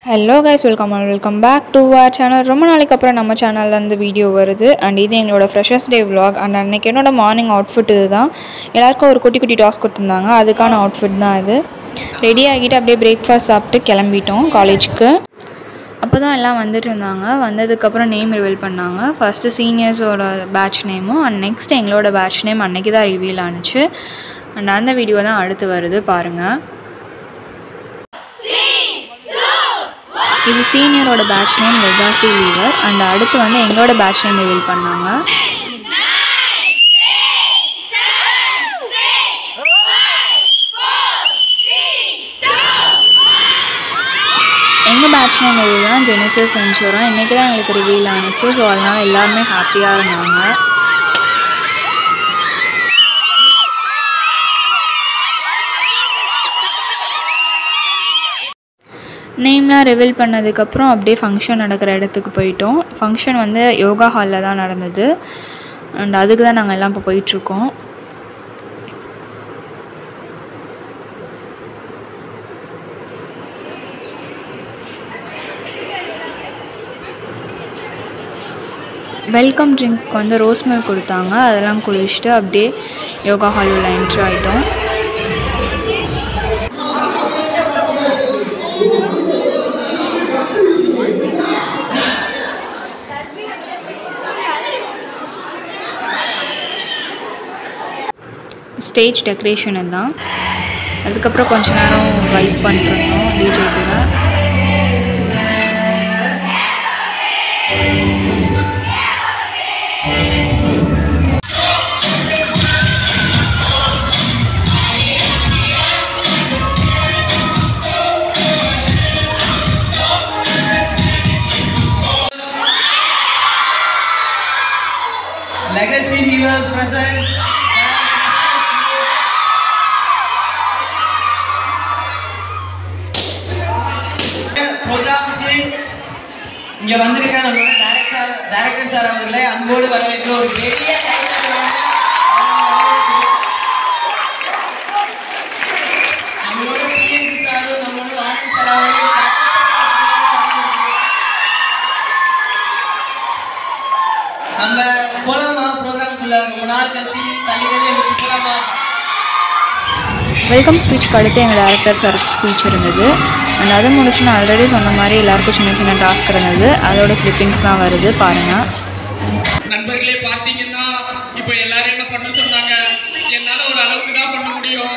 Hello guys welcome and welcome back to our channel ரொம்ப நாளைக்கு அப்புறம் நம்ம சேனலில் இருந்து வீடியோ வருது அண்ட் இது எங்களோட ஃப்ரெஷர்ஸ் டே vlog அண்ட் அன்றைக்கி என்னோட மார்னிங் அவுட்ஃபிட் இது தான் எல்லாருக்கும் ஒரு குட்டி குட்டி டாஸ்க் கொடுத்துருந்தாங்க அதுக்கான அவுட்ஃபிட் தான் இது ரெடி ஆகிட்டு அப்படியே பிரேக்ஃபாஸ்ட் சாப்பிட்டு கிளம்பிட்டோம் காலேஜ்க்கு அப்போ தான் எல்லாம் வந்துட்டு இருந்தாங்க வந்ததுக்கப்புறம் நேம் ரிவீல் பண்ணாங்க ஃபஸ்ட்டு சீனியர்ஸோட பேட்ச் நேமும் அண்ட் நெக்ஸ்ட் எங்களோட பேட்ச் நேம் அன்னைக்கு தான் ரிவீல் ஆனுச்சு அண்ட் அந்த வீடியோ தான் அடுத்து வருது பாருங்கள் இது சீனியரோட batch name legacy leaver and அடுத்து வந்து எங்களோட பேட்ச் நேம் ரிவீல் பண்ணாங்க எங்கள் பேட்ச் நேம் இதுதான் ஜெனிசஸ் சென்ச்சுரா இன்றைக்கி தான் எங்களுக்கு ரிவீல் ஆனுச்சு ஸோ அதனால் எல்லாருமே ஹாப்பியாக இருந்தாங்க நேம்லாம் ரிவீல் பண்ணதுக்கப்புறம் அப்படியே ஃபங்க்ஷன் நடக்கிற இடத்துக்கு போயிட்டோம் ஃபங்க்ஷன் வந்து யோகா ஹாலில் தான் நடந்தது அண்ட் அதுக்கு தான் நாங்கள் எல்லாம் இப்போ போயிட்டுருக்கோம் வெல்கம் ட்ரிங்க் வந்து ரோஸ் மில்க் கொடுத்தாங்க அதெல்லாம் குளிச்சுட்டு அப்படியே யோகா ஹால் உள்ள என்ட்ரி ஆகிட்டோம் ஸ்டேஜ் டெக்கரேஷன் தான் அதுக்கப்புறம் கொஞ்ச நேரம் வைப் பண்ணிருந்தோம் டிஜே கூட Legacy Weavers presents ப்ரோக்ராமுக்கு இங்க வந்திருக்க நம்மளோட டைரக்டர் டைரக்டர் சார் அவர்களை அன்போடு வரவேற்கிற ஒரு பெரிய கைத்தட்டலோட நம்மளோட பிஎம்பி சாரும் நம்மளோட வாரன் சார் அவர்களையும் நம்ம போலாமா ப்ரோக்ராம்குள்ள ரொம்ப நாள் கழிச்சு தள்ளி தள்ளி வச்சு போலாமா வெல்கம் ஸ்பீச்சுக்கு அடுத்து எங்கள் டேரக்டர் சார் ஸ்பீச் இருந்தது அண்ட் அதை முடிச்சு நான் ஆல்ரெடி சொன்ன மாதிரி எல்லாருக்கும் சின்ன சின்ன டாஸ்க் இருந்தது அதோட கிளிப்பிங்ஸ் தான் வருது பாருங்கள் நண்பர்களே பார்த்தீங்கன்னா இப்போ எல்லாரும் என்ன பண்ண சொன்னாங்க என்னால ஒரு அளவுக்கு தான் பண்ண முடியும்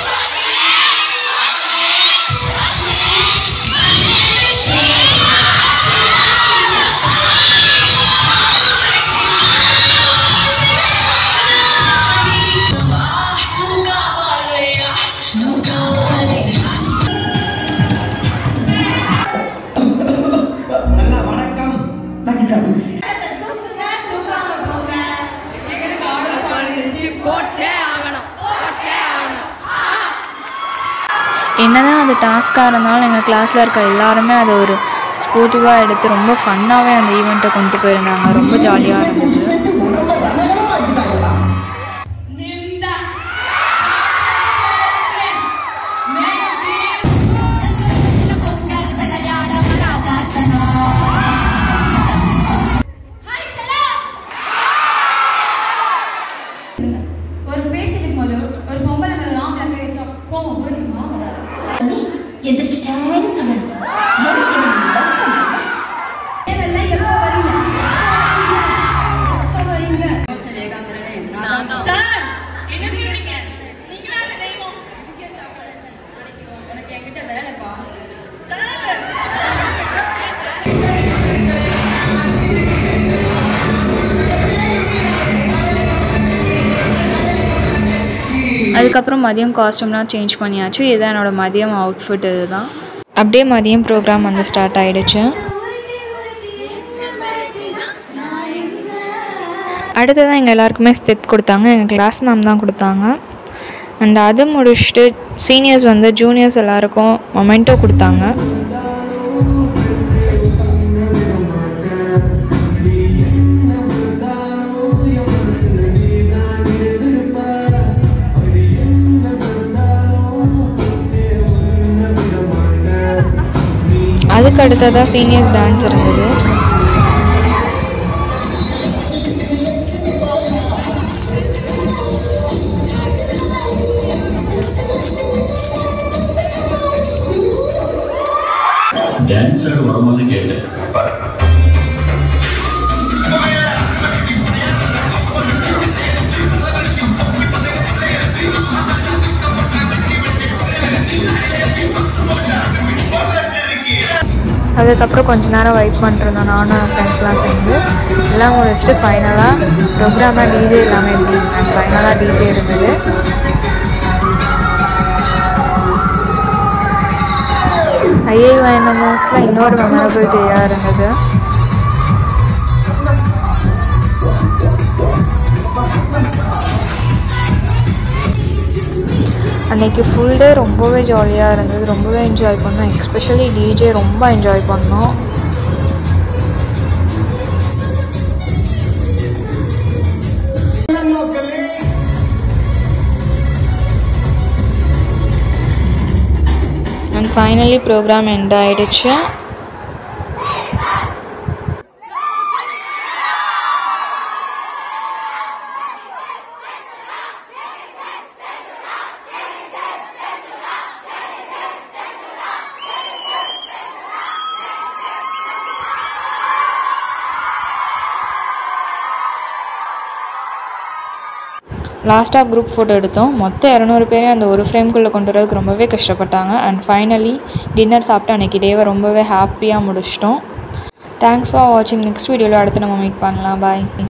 Nunca valeia, nunca valeia. நல்லா வணக்கம் தூக்குங்க, தூக்காம போங்க. எங்களுக்கு ஆர்டர் பண்ணிருச்சு, போட்டே ஆகணும் போட்டே ஆகணும் என்னதான் அது டாஸ்க்காக இருந்தாலும் எங்கள் கிளாஸில் இருக்க எல்லாருமே அதை ஒரு ஸ்போர்ட்டிவாக எடுத்து ரொம்ப ஃபன்னாகவே அந்த ஈவெண்ட்டை கொண்டு போயிருந்தாங்க ரொம்ப ஜாலியாக இருந்தது நின்றா ஒரு பேசிட்டு இருக்கும்போது ஒரு பொம்பளை மேல லாங் லக்கை வச்சோம் கோவம் போயிருமா வராது எந்திரிச்சிட்டேன்னு சொல்லணும் எனக்கு இது love பண்ணுங்க. தேவையில்ல எப்போ வரீங்க எப்போ வரீங்க உனக்கு என்கிட்ட வேலைப்பா அதுக்கப்புறம் மதியம் காஸ்டியூம்லாம் சேஞ்ச் பண்ணியாச்சு இதுதான் என்னோட மதியம் அவுட்ஃபிட் இதுதான் அப்படியே மதியம் ப்ரோக்ராம் வந்து ஸ்டார்ட் ஆயிடுச்சு அடுத்ததான் எங்கள் எல்லாருக்குமே ஸ்டெத் கொடுத்தாங்க எங்கள் கிளாஸ் மேம் தான் கொடுத்தாங்க அண்ட் அது முடிச்சுட்டு சீனியர்ஸ் வந்து ஜூனியர்ஸ் எல்லாருக்கும் மொமெண்டோ கொடுத்தாங்க அதுக்கு அடுத்ததாக சீனியர்ஸ் டான்ஸ் இருந்தது டான்ஸ் ஆட வரும்போது கேட்டேன் அதுக்கப்புறம் கொஞ்ச நேரம் வெயிட் பண்ணிருந்தோம் நானும் என் ஃப்ரெண்ட்ஸ்லாம் சேர்ந்து எல்லாம் முடிச்சுட்டு ஃபைனலாக ப்ரோக்ராமாக டிஜே எல்லாமே எப்படி ஃபைனலாக டிஜே இருந்தது ஐஏ வைனமோஸில் இன்னொரு மெமரபிள் டேயாக இருந்தது அன்னைக்கு ஃபுல் டே ரொம்பவே ஜாலியாக இருந்தது ரொம்பவே என்ஜாய் பண்ணோம் எக்ஸ்பெஷலி டிஜே ரொம்ப என்ஜாய் பண்ணோம் அண்ட் ஃபைனலி ப்ரோக்ராம் எண்ட் ஆயிடுச்சு லாஸ்ட்டாக குரூப் ஃபோட்டோ எடுத்தோம் மொத்தம் இரநூறு பேரையும் அந்த ஒரு ஃப்ரேம்குள்ளே கொண்டு வரதுக்கு ரொம்பவே கஷ்டப்பட்டாங்க அண்ட் ஃபைனலி டின்னர் சாப்பிட்டு அன்றைக்கி டேவை ரொம்பவே ஹாப்பியாக முடிச்சிட்டோம் தேங்க்ஸ் ஃபார் வாட்சிங் நெக்ஸ்ட் வீடியோவில் அடுத்து நம்ம மீட் பண்ணலாம் பாய்